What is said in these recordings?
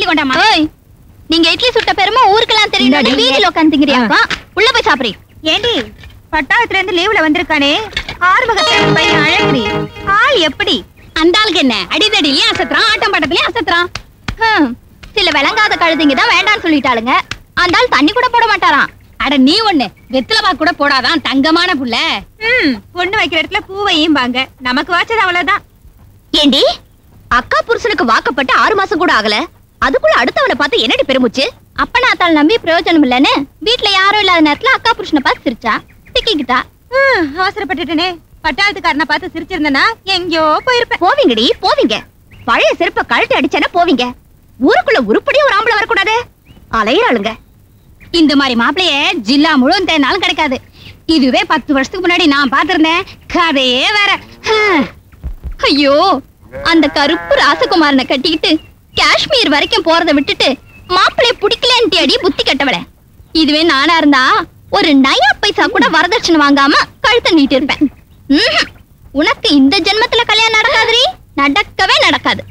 கொண்டாமா ஓய் நீங்க இட்லி சுட்ட பெருமை ஊருக்கெல்லாம் தெரியும் வீதியில உட்காந்து திங்கிறியாப்பா உள்ள போய் சாப்பிடுறீ ஏண்டி பட்டாளத்துல இருந்து லீவ்ல வந்திருக்கானே ஆறுமுகத்தின் பையன் அழகிரி ஆள் எப்படி அந்த ஆளுக்கு என்ன அடிதடிலயும் அசத்துறான் ஆட்டம் பாட்டத்திலயும் அசத்துறான் ஹம், சில விளங்காத கழுதைங்க தான் வேண்டாம்னு சொல்லிட்டாளுங்க அந்த ஆள் தண்ணி கூட போட மாட்டாராம் அட நீ ஒண்ணு வெத்தலவா கூட போடாதான் தங்கமான புள்ள ம் பொண்ணு வைக்கிற இடத்துல பூவையும் வாங்க நமக்கு வாச்சது அவ்வளவுதான் ஏண்டி அக்கா புருஷனுக்கு வாக்கப்பட்டு ஆறு மாசம் கூட ஆகல அதுக்குள்ள அடுத்தவளை பார்த்து என்னடி பெருமுச்சு அப்ப நான் நம்பி பிரயோஜனம் இல்லைன்னு வீட்ல யாரும் இல்லாத நேரத்துல அக்கா புருஷனை பார்த்து சிரிச்சா திக்கிக்கிட்டா ஹம், அவசரப்பட்டுட்டனே பட்டாளத்துக்காரனை பார்த்து சிரிச்சிருந்தனா எங்கேயோ போயிருப்பேன் போவீங்கடி போவீங்க பழைய செருப்ப கழட்டி அடிச்சேன்னா போவீங்க ஊருக்குள்ள உருப்படியா ஒரு ஆம்பளை வரக்கூடாது அலையிறாளுங்க இந்த மாதிரி மாப்பிளைய ஜில்லா முழுவதும் தேடினாலும் கிடைக்காது இதுவே பத்து வருஷத்துக்கு முன்னாடி நான் பார்த்திருந்தேன் கதையே வேற ஹம். ஐயோ அந்த கருப்பு ராசகுமாரனை கட்டிக்கிட்டு காஷ்மீர் வரைக்கும் போறதை விட்டுட்டு மாப்பிளைய பிடிக்கலன்ட்டு அடி புத்தி கட்டவள இதுவே நானா இருந்தா ஒரு நயா பைசா கூட வரதட்சணை வாங்காம கழுத்த நீட்டி இருப்பேன் ம்ஹும். உனக்கு இந்த ஜென்மத்துல கல்யாணம் நடக்காதுரி நடக்கவே நடக்காது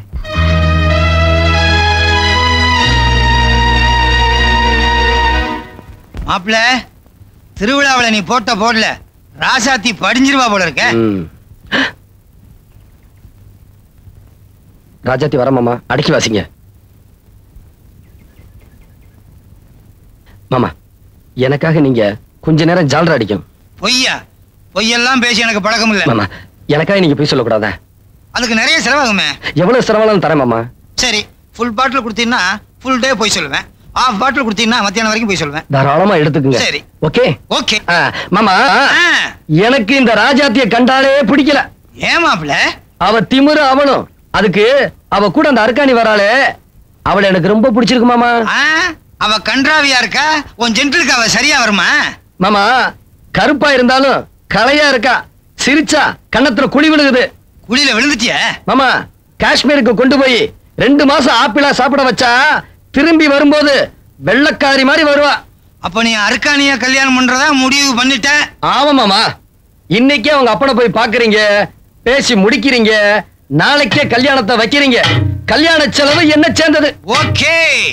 மாப்பிள திருவிழாவுல நீ போட்ட போடல ராசாத்தி படிஞ்சிருவா போல இருக்க ம். ராஜாத்தி வர மாமா அடக்கி வாசிங்க மாமா எனக்காக நீங்க கொஞ்ச நேரம் ஜால்ரா அடிக்கும் பொய்யா பொய்யெல்லாம் பேசி எனக்கு பழக்கம் இல்ல மாமா எனக்காக நீங்க போய் சொல்லக்கூடாதா அதுக்கு நிறைய செலவாகுமே எவ்வளவு சிரமம் தரேன் மாமா சரி ஃபுல் பாட்டில் கொடுத்தீங்கன்னா ஃபுல் டே போய் சொல்லுவேன் ஆஃப் பாட்டில் கொடுத்தீங்கன்னா மத்தியானம் வரைக்கும் போய் சொல்லுவேன் தாராளமா எடுத்துக்குங்க சரி. ஓகே ஓகே ஆ, மாமா எனக்கு இந்த ராஜாத்திய கண்டாலே பிடிக்கல ஏன் மாப்பிள அவ திமிரு அவனும் அதுக்கு அவ கூட அந்த அர்க்காணி வராளே அவளை எனக்கு ரொம்ப பிடிச்சிருக்கு மாமா ஆ, அவ கன்றாவியா இருக்கா உன் ஜென்டிலுக்கு அவ சரியா வருமா மாமா கருப்பா இருந்தாலும் கலையா இருக்கா சிரிச்சா கன்னத்துல குழி விழுகுது குழியில விழுந்துட்டிய மாமா காஷ்மீருக்கு கொண்டு போய் ரெண்டு மாசம் ஆப்பிளா சாப்பிட வச்சா திரும்பி வரும்போது வெள்ளக்காரி மாதிரி வருவா அப்ப நீ அருக்காணிய கல்யாணம் பண்றதா முடிவு பண்ணிட்ட ஆமா மாமா இன்னைக்கே அவங்க அப்பனை போய் பாக்குறீங்க பேசி முடிக்கிறீங்க நாளைக்கே கல்யாணத்தை வைக்கிறீங்க கல்யாண செலவு என்ன சேர்ந்தது ஓகே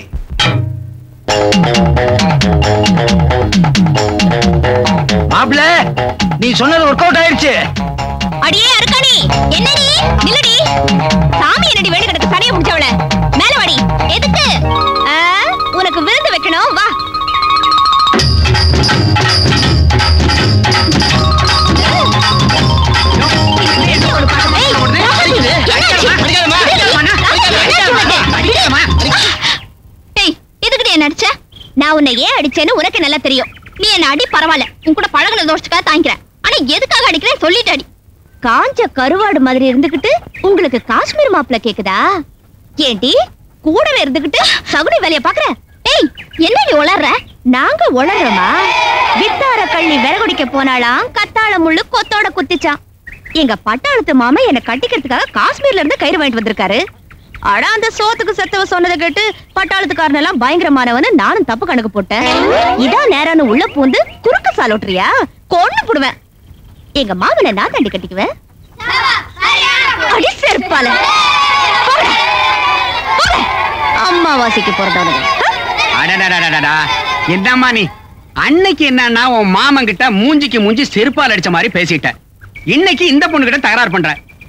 மாப்பிள நீ சொன்னது ஒர்க் அவுட் ஆயிடுச்சு அடியே அருக்காணி என்னடி நில்லடி சாமி என்னடி வேலை கிடக்கு சடைய முடிச்சவள மேல வாடி எதுக்கு ஆ, உனக்கு விருந்து வைக்கணும் வா ஏய், எதுக்குடி என்ன அடிச்ச? நான் உன்னை ஏன் அடிச்சேன்னு உனக்கு நல்லா தெரியும் நீ என்ன அடி பரவாயில்ல உன் கூட பழகுன தோஷத்துக்காக தாங்கிக்கிறேன் ஆனா எதுக்காக அடிக்கிறேன் சொல்லிட்டு அடி காஞ்ச கருவாடு மாதிரி இருந்துகிட்டு உங்களுக்கு காஷ்மீர் மாப்பிள கேக்குதா ஏண்டி கூடவே இருந்துகிட்டு சகுனி வேலைய பாக்குற ஏய் என்னடி உளற நாங்க உளறோமா வித்தார கள்ளி விறகுடிக்க போனாலாம் கத்தாழ முள்ளு கொத்தோட குத்திச்சான் எங்க பட்டாளத்து மாமா என்ன கட்டிக்கிறதுக்காக காஷ்மீர்ல இருந்து கயிறு வாங்கிட்டு வந்திருக்காரு ஆனா அந்த சோத்துக்கு செத்தவ சொன்னதை கேட்டு பட்டாளத்துக்காரன் எல்லாம் பயங்கரமானவன்னு நானும் தப்பு கணக்கு போட்டேன் இதான் நேரான உள்ள பூந்து குறுக்க சாலோட்டுறியா கொன்னு புடுவேன் எங்க மாமனை நான் தாண்டி கட்டிக்குவேன் அடி செருப்பால போங்க. போங்க. அம்மாவாசைக்கு பிறந்தவனுங்க அடடடடடடா என்னம்மா நீ அன்னைக்கு என்னன்னா உன் மாமன் கிட்ட மூஞ்சிக்கு மூஞ்சி செருப்பால் அடிச்ச மாதிரி பேசிட்ட இன்னைக்கு இந்த பொண்ணு கிட்ட தகராறு பண்ற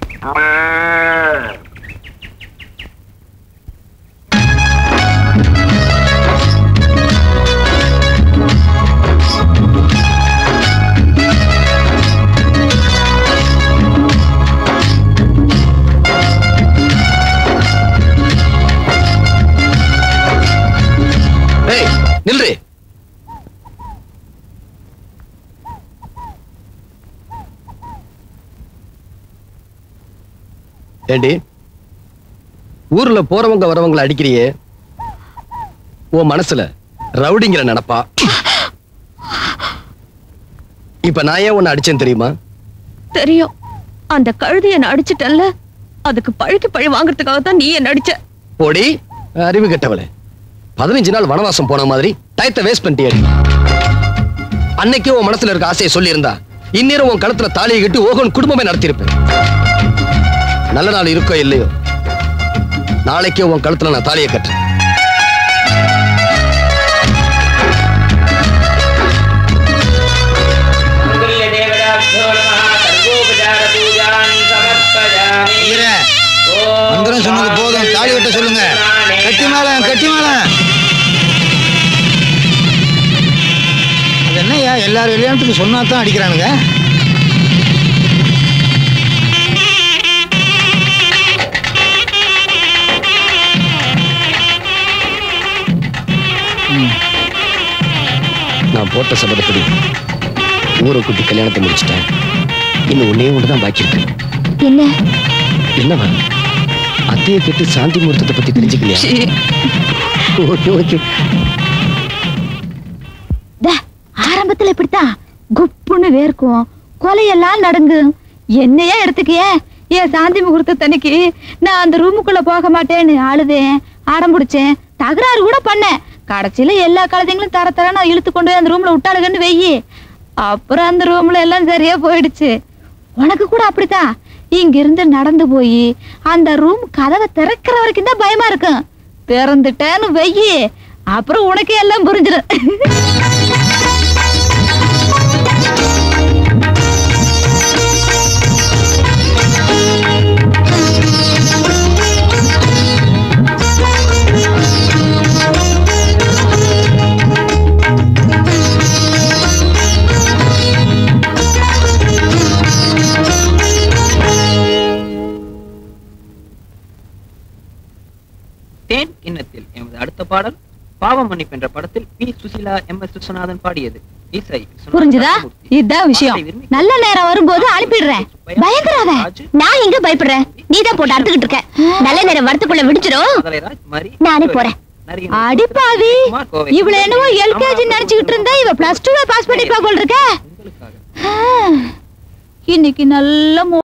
ஏய் நில்று ஏண்டி ஊர்ல போறவங்க வரவங்கள அடிக்கிறியே உன் மனசுல ரவுடிங்கிற நினப்பா இப்ப நான் ஏன் உன்னை அடிச்சேன் தெரியுமா தெரியும் அந்த கழுதைய நான் அடிச்சிட்டல்ல அதுக்கு பழிக்கு பழி வாங்குறதுக்காக தான் நீ என்ன அடிச்ச போடி அறிவு கெட்டவளே பதினஞ்சு நாள் வனவாசம் போன மாதிரி டயத்தை வேஸ்ட் பண்ணிட்டியடி அன்னைக்கு உன் மனசுல இருக்க ஆசையை சொல்லியிருந்தா இந்நேரம் உன் கழுத்துல தாலியை கட்டி ஓகன் குடும்பமே நடத்தியிருப்பேன் நல்ல நாள் இருக்கோ இல்லையோ நாளைக்கே உன் கழுத்துல நான் தாலியை கட்டுறேன் ஒன்னா தான் அடிக்கிறானுங்க நான் போட்ட சபதப்படி ஊரை கூட்டி கல்யாணத்தை முடிச்சிட்டேன் இன்னும் ஒன்னே ஒன்று தான் பாக்கி இருக்கு என்ன என்னவா அத்தையை கேட்டு சாந்தி முகூர்த்தத்தை பத்தி தெரிஞ்சுக்கலையா ஓகே ஓகே த, ஆரம்பத்துல இப்படித்தான் குப்புன்னு வேர்க்கும் கொலையெல்லாம் நடுங்கும் என்னையே எடுத்துக்கிய ஏன் சாந்தி முகூர்த்தத்தன்னைக்கு நான் அந்த ரூமுக்குள்ள போக மாட்டேன்னு அழுதேன் ஆடம் பிடிச்சேன் தகராறு கூட பண்ணேன் கடைசியில எல்லா கழுதைங்களும் தர தர நான் இழுத்து கொண்டு போய் அந்த ரூம்ல விட்டாளுகன்னு வெயி அப்புறம் அந்த ரூம்ல எல்லாம் சரியா போயிடுச்சு உனக்கு கூட அப்படித்தான் இங்க இருந்து நடந்து போய் அந்த ரூம் கதவை திறக்கிற வரைக்கும் தான் பயமா இருக்கும் திறந்துட்டேன்னு வெயி அப்புறம் உனக்கே எல்லாம் புரிஞ்சிடும் தேன் கிண்ணத்தில் எமது அடுத்த பாடல் பாவம் மன்னிப்பு என்ற படத்தில் P Susheela M S Viswanathan பாடியது இசை விஸ்வநாதன் புரிஞ்சுதா ராமமூர்த்தி. இதுதான் விஷயம் நல்ல நேரம் வரும்போது அனுப்பிடுறேன் பயந்துராத நான் எங்க பயப்படுறேன் நீதான் போட்டு அறுத்துக்கிட்டு இருக்க நல்ல நேரம் வரத்துக்குள்ள விடிச்சிரும் மதலைராஜ், மரி, நானே போறேன். நரியன், அடிப்பாவி குமார் கோவை. இவ்வளவு என்னவோ எல்கேஜி நினைச்சுக்கிட்டு இருந்தா இவ பிளஸ் டூ பாஸ் பண்ணிப்பா போல் இருக்க உங்களுக்காக ஆ, இன்னைக்கு நல்ல மோ-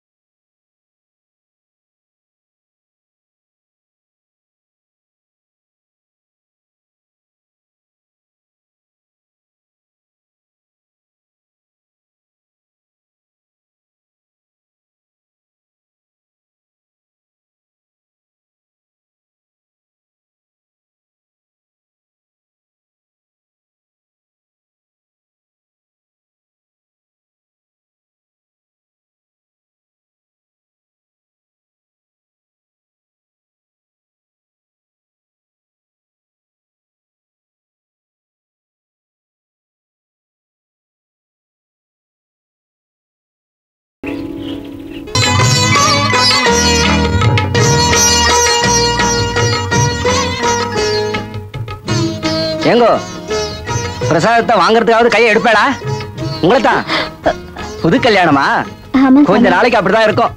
ஏங்கோ பிரசாதத்தை வாங்குறதுக்காவது கையை எடுப்பேடா உங்களை தான் புது கல்யாணமா ஆமா கொஞ்ச சாமி. நாளைக்கு அப்படிதான் இருக்கும்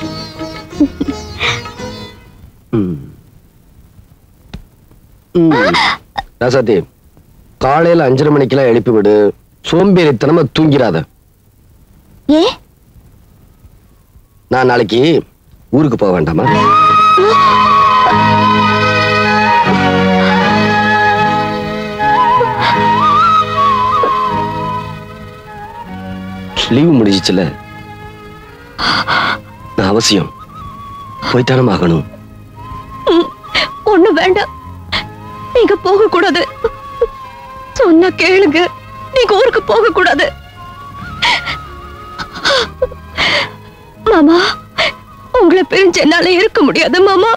ம். ம். ராசாத்தி காலையில அஞ்சரை மணிக்கெல்லாம் எழுப்பி விடு சோம்பேறித்தனமா தூங்கிராத ஏ நான் நாளைக்கு ஊருக்கு போக வேண்டாமா லீவு முடிஞ்சிச்சுல நான் அவசியம் போய்த்தானம் ஆகணும் ஒண்ணு வேண்டாம் நீங்க போக கூடாது சொன்ன கேளுங்க நீங்க ஊருக்கு போக கூடாது மாமா உங்களை பிரிஞ்சு என்னால இருக்க முடியாது மாமா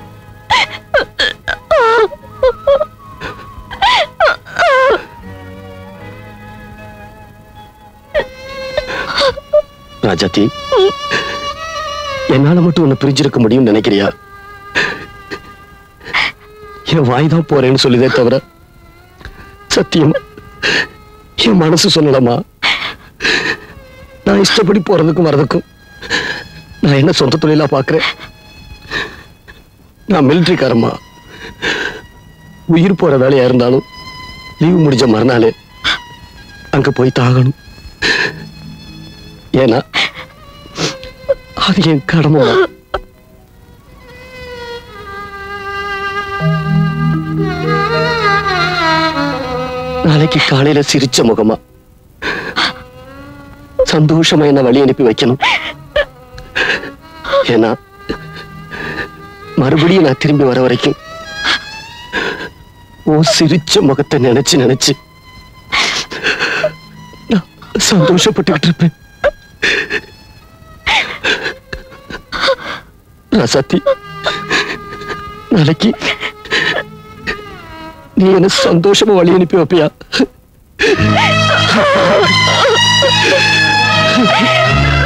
ராஜாத்தி என்னால மட்டும் உன்னை பிரிஞ்சிருக்க முடியும்னு நினைக்கிறியா என் வாய் தான் போறேன்னு சொல்லுதே தவிர சத்தியம் என் மனசு சொல்லலாமா நான் இஷ்டப்படி போறதுக்கும் வர்றதுக்கும் நான் என்ன சொந்த தொழிலா பாக்குறேன் நான் மிலிட்டரிக்காரம்மா உயிர் போற வேலையா இருந்தாலும் லீவு முடிஞ்ச மறுநாளே அங்க போய் தாகணும் ஏன்னா அது என் கடமை நாளைக்கு காலையில சிரிச்ச முகமா சந்தோஷமா என்ன வழி அனுப்பி வைக்கணும் ஏன்னா மறுபடியும் நான் திரும்பி வர வரைக்கும் ஓ சிரிச்ச முகத்தை நினைச்சு நினைச்சு நான் சந்தோஷப்பட்டுக்கிட்டு இருப்பேன் ரசத்தி நாளைக்கு நீ என்ன சந்தோஷமா வழி அனுப்பி வைப்பியா ஆ